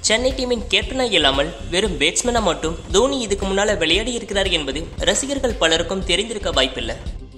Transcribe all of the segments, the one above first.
சென்னை டீமின் கேப்டனா இல்லாமல் வெறும் பேட்ஸ்மேனா மட்டும் தோனி இதுக்கு முன்னால விளையாடி இருக்கிறார் என்பது ரசிகர்கள் பலருக்கும் தெரிந்திருக்க வாய்ப்பில்லை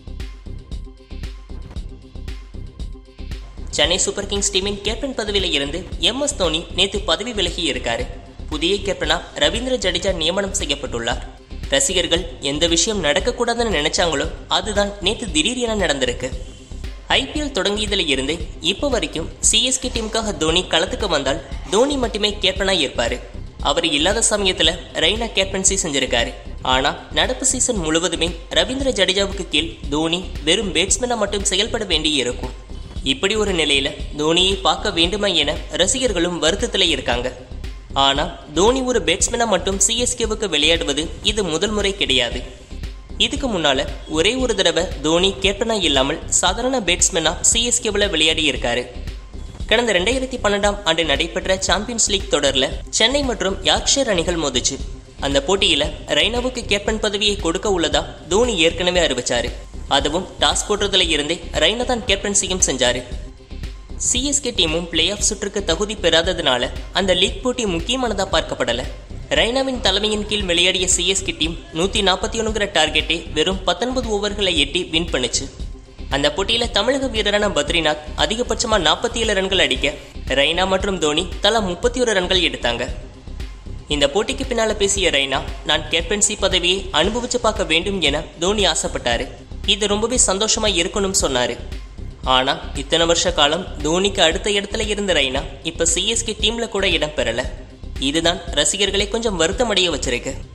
சென்னை சூப்பர் கிங்ஸ் டீமின் கேப்டன் பதவியில இருந்து எம் எஸ் தோனி நேத்து பதவி விலகி இருக்காரு புதிய கேப்டனா ரவீந்திர ஜடேஜா நியமனம் செய்யப்பட்டுள்ளார் ரசிகர்கள் எந்த விஷயம் நடக்கக்கூடாதுன்னு நினைச்சாங்களோ அதுதான் நேத்து திடீரென நடந்திருக்கு ஐபிஎல் தொடங்கியதுல இருந்து இப்போ வரைக்கும் சிஎஸ்கே டீமுக்காக தோனி களத்துக்கு வந்தால் தோனி மட்டுமே கேப்டனா இருப்பாரு அவர் இல்லாத சமயத்துல ரெய்னா கேப்டன்சி செஞ்சிருக்காரு ஆனா நடப்பு சீசன் முழுவதுமே ரவீந்திர ஜடேஜாவுக்கு கீழ் தோனி வெறும் பேட்ஸ்மேனா மட்டும் செயல்பட வேண்டி இருக்கும் இப்படி ஒரு நிலையில தோனியை பார்க்க வேண்டுமா என ரசிகர்களும் வருத்தத்துல இருக்காங்க ஆனா தோனி ஒரு பேட்ஸ்மேனா மட்டும் சிஎஸ்கேவுக்கு விளையாடுவது இது முதல் முறை கிடையாது இதுக்கு முன்னால ஒரே ஒரு தடவை தோனி கேப்டனா இல்லாமல் சாதாரண பேட்ஸ்மேனா சிஎஸ்கேவில் விளையாடி இருக்காரு கடந்த ரெண்டாயிரத்தி பன்னெண்டாம் ஆண்டு நடைபெற்ற சாம்பியன்ஸ் லீக் தொடர்ல சென்னை மற்றும் யார்க்ஷயர் அணிகள் மோதிச்சு அந்த போட்டியில ரெய்னாவுக்கு கேப்டன் பதவியை கொடுக்க உள்ளதா தோனி ஏற்கனவே அறிவிச்சாரு அதுவும் டாஸ் போடுறதுல இருந்தே ரெய்னா தான் கேப்டன்சியும் செஞ்சாரு சிஎஸ்கே டீமும் பிளே ஆஃப் சுற்றுக்கு தகுதி பெறாததுனால அந்த லீக் போட்டி முக்கியமானதா பார்க்கப்படல ரெய்னாவின் தலைமையின் கீழ் விளையாடிய சிஎஸ்கே டீம் நூத்தி நாற்பத்தி ஒன்றுங்கிற டார்கெட்டை வெறும் பத்தொன்பது ஓவர்களை எட்டி வின் பண்ணுச்சு அந்த போட்டியில தமிழக வீரரான பத்ரிநாத் அதிகபட்சமா நாற்பத்தி ஏழு ரன்கள் அடிக்க ரெய்னா மற்றும் தோனி தலா முப்பத்தி ஒரு ரன்கள் எடுத்தாங்க இந்த போட்டிக்கு பின்னால பேசிய ரெய்னா நான் கேப்டன்சி பதவியை அனுபவிச்சு பார்க்க வேண்டும் என தோனி ஆசைப்பட்டாரு இது ரொம்பவே சந்தோஷமா இருக்கணும்னு சொன்னாரு ஆனா இத்தனை வருஷ காலம் தோனிக்கு அடுத்த இடத்துல இருந்த ரெய்னா இப்ப சிஎஸ்கே டீம்ல கூட இடம் பெறல இதுதான் ரசிகர்களை கொஞ்சம் வருத்தமடைய வச்சிருக்கு